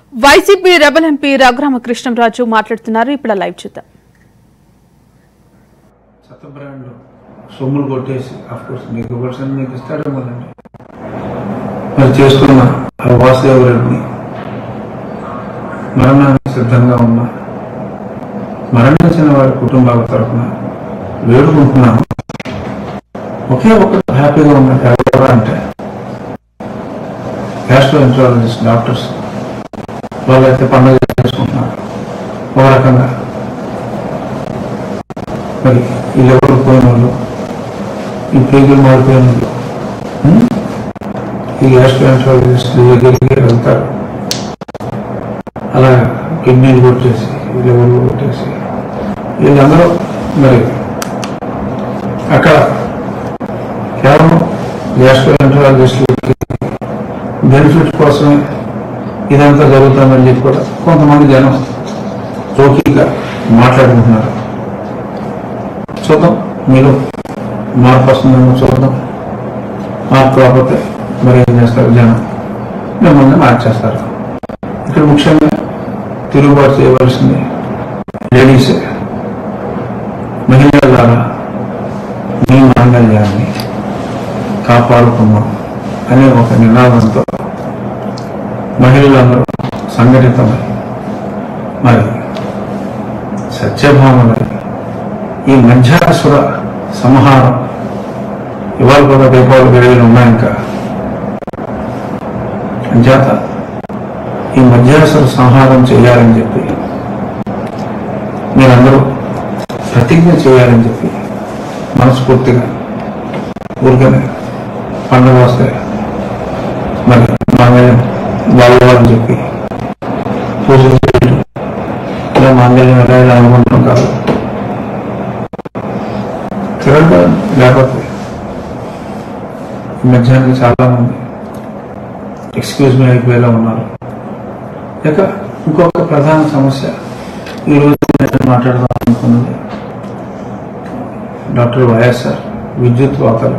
YCP rebel MP Raghurama Krishnam Raju మాట్లాడుతున్నారు ఇప్పుడు live చూద్దాం చెత్త బ్రాండ్లు సొమ్ములు కొట్టేసి కోర్స్ మీకు ఇవ్వాల్సిన మీకు ఇస్తారేమోనండి మరి చేస్తున్న ఆ వాసుదేవ రెడ్డిని మరణానికి సిద్ధంగా ఉన్న మరణించిన వారి కుటుంబాల తరఫున వేడుకుంటున్నాను ఒకే ఒక హ్యాపీగా ఉన్నట్టు ఎవరు అంటే గ్యాస్ట్రో ఎంట్రాలజిస్ట్ డాక్టర్స్ వాళ్ళైతే పండుగ చేసుకుంటున్నారు ఒక రకంగా మరి ఈ లెవెల్ పోయిన వాళ్ళు ఈ పేజీలు మారిపోయిన వాళ్ళు ఉం? ఈ గ్యాస్ట్రాంట్రాలజిస్ట్ దగ్గరికి వెళ్తారు అలా కిడ్నీలు కొట్టేసి ఈ లెవెల్ కొట్టేసి వీళ్ళందరూ మరి అక్కడ కేవలం గ్యాస్ట్రాంట్రాలజిస్టులకి బెనిఫిట్ కోసమే ఇదంతా జరుగుతుందని చెప్పి కూడా కొంతమంది జనం జోకీగా మాట్లాడుకుంటున్నారు చూద్దాం మీరు మార్పు వస్తుందేమో చూద్దాం మార్పు రాకపోతే మరి ఏం చేస్తారు జనం మిమ్మల్ని మార్చేస్తారు ఇక్కడ ముఖ్యంగా తిరుగుబాటు చేయవలసింది లేడీసే మహిళల ద్వారా మీ మాంగళ్యాన్ని కాపాడుకున్నాం అనే ఒక నినాదంతో మహిళలందరూ సంఘటితమై మరి సత్యభామలై ఈ మధ్యాసుర సంహారం ఇవాళ కూడా దీపావళి వేడుకలు ఉన్నాయి ఇంకా అంచేత ఈ మధ్యాసుర సంహారం చేయాలని చెప్పి మీరందరూ ప్రతిజ్ఞ చేయాలని చెప్పి మనస్ఫూర్తిగా ఊరికనే పండుగ వస్తే మరి మాంగళ్యం బాగోవాలని చెప్పి పూజలు చేయడం ఇలా మాంగళ్యం ఎలా ఇలా అనుకుంటాం కాదు తిరగడం లేకపోతే ఈ మధ్యాహ్నం చాలా మంది ఎక్స్క్యూజ్ మీ అయిపోయేలా ఉన్నారు ఇక ఇంకొక ప్రధాన సమస్య ఈరోజు నేను మాట్లాడదాం అనుకున్నది డాక్టర్ వైఎస్ఆర్ విద్యుత్ వాతలు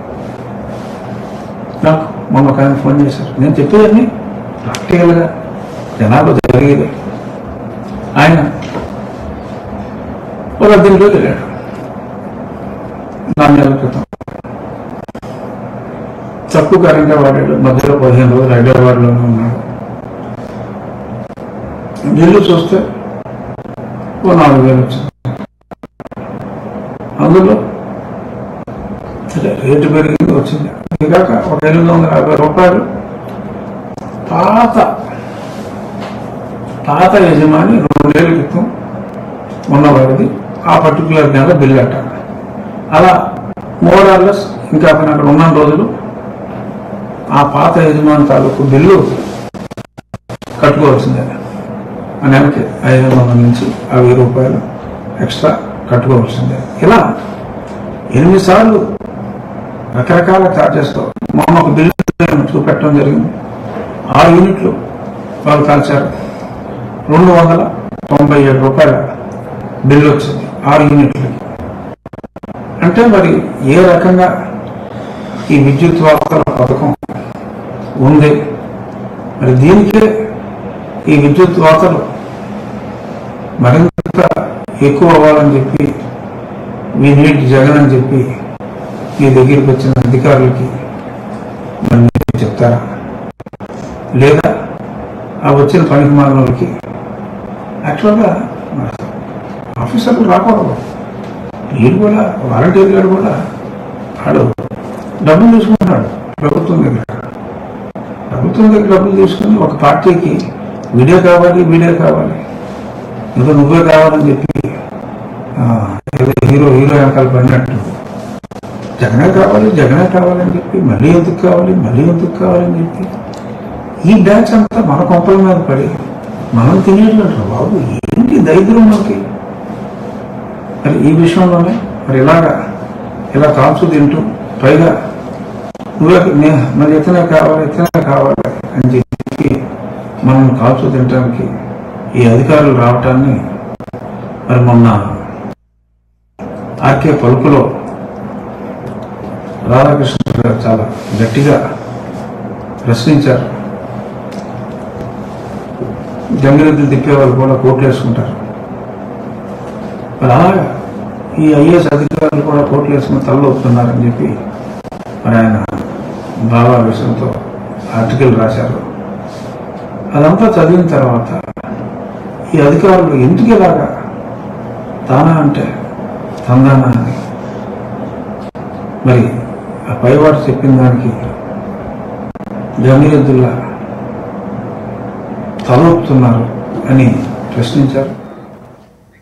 నాకు మొన్న ఒక ఆయన ఫోన్ చేశారు నేను చెప్పేదాన్ని ప్రాక్టికల్గా జనాభా జరిగేది ఆయన ఒక దీనిలో వెళ్ళాడు నాలుగు నెలల క్రితం తక్కువ కరెంట్ వాడాడు మధ్యలో పదిహేను రోజులు హైదరాబాద్లోనే ఉన్నాడు బిల్లు చూస్తే ఓ నాలుగు వేలు వచ్చింది అందులో సరే, రేటు పెరిగింది వచ్చింది ఇదాక ఒక ఎనిమిది వందల యాభై రూపాయలు పాత పాత యజమాని రెండేళ్ల క్రితం ఉన్నవాడిది ఆ పర్టికులర్ నెల బిల్లు కట్టాలి అలా మోరార్లెస్ ఇంకా అతను అక్కడ ఉన్న రోజులు ఆ పాత యజమాని తాలూకు బిల్లు కట్టుకోవాల్సిందే ఆ నెలకి ఐదు వందల నుంచి ఆ వెయ్యి రూపాయలు ఎక్స్ట్రా కట్టుకోవాల్సిందే ఇలా ఎనిమిది సార్లు రకరకాల ఛార్జెస్తో మొన్న ఒక బిల్లు నేను చూపెట్టడం జరిగింది ఆరు యూనిట్లు వాళ్ళు కాల్చారు రెండు వందల తొంభై ఏడు రూపాయల బిల్లు వచ్చింది ఆరు యూనిట్లకి అంటే మరి ఏ రకంగా ఈ విద్యుత్ వార్తల పథకం ఉంది మరి దీనికే ఈ విద్యుత్ వార్తలు మరింత ఎక్కువ అవ్వాలని చెప్పి మీ నీటి జగన్ అని చెప్పి మీ దగ్గరికి వచ్చిన అధికారులకి మరి మీరు చెప్తారా లేదా ఆ వచ్చిన పనికి మానవులకి యాక్చువల్గా మరి ఆఫీసర్లు రాకూడదు వీడు కూడా వాలంటీర్ గారు కూడా వాడు డబ్బులు తీసుకుంటున్నాడు ప్రభుత్వం దగ్గర ప్రభుత్వం దగ్గర డబ్బులు తీసుకుని ఒక పార్టీకి వీడే కావాలి వీడే కావాలి ఏదో నువ్వే కావాలని చెప్పి ఆ, ఏదో హీరో హీరో వెనకాల పడినట్టు జగనే కావాలి జగనే కావాలని చెప్పి మళ్ళీ ఎందుకు కావాలి మళ్ళీ ఎందుకు కావాలని చెప్పి ఈ బ్యాచ్ అంతా మన కొంపల మీద పడి మనం తినేటట్టు బాబు ఏంటి దరిద్రం మనకి మరి ఈ విషయంలోనే మరి ఇలాగా ఇలా కాల్చు తింటూ పైగా నువ్వే నే- మరి ఇతనే కావాలి ఇతనే కావాలి అని చెప్పి మనం కాల్చు తినడానికి ఈ అధికారులు రావటాన్ని మరి మొన్న ఆర్కే పలుకులో రాధాకృష్ణ గారు చాలా గట్టిగా ప్రశ్నించారు జంగిరెద్దులు తిప్పేవాళ్ళు కూడా కోట్లు వేసుకుంటారు మరి అలాగా ఈ ఐఏఎస్ అధికారులు కూడా కోట్లు వేసుకుని తలలోపుతున్నారని చెప్పి మరి ఆయన బాబా విషయంతో ఆర్టికల్ రాశారు అదంతా చదివిన తర్వాత ఈ అధికారులు ఎందుకు ఇలాగా తానా అంటే తందానా అని మరి ఆ పైవాడు చెప్పిన దానికి జమీరద్దుల్లా తలొప్పుతున్నారు అని ప్రశ్నించారు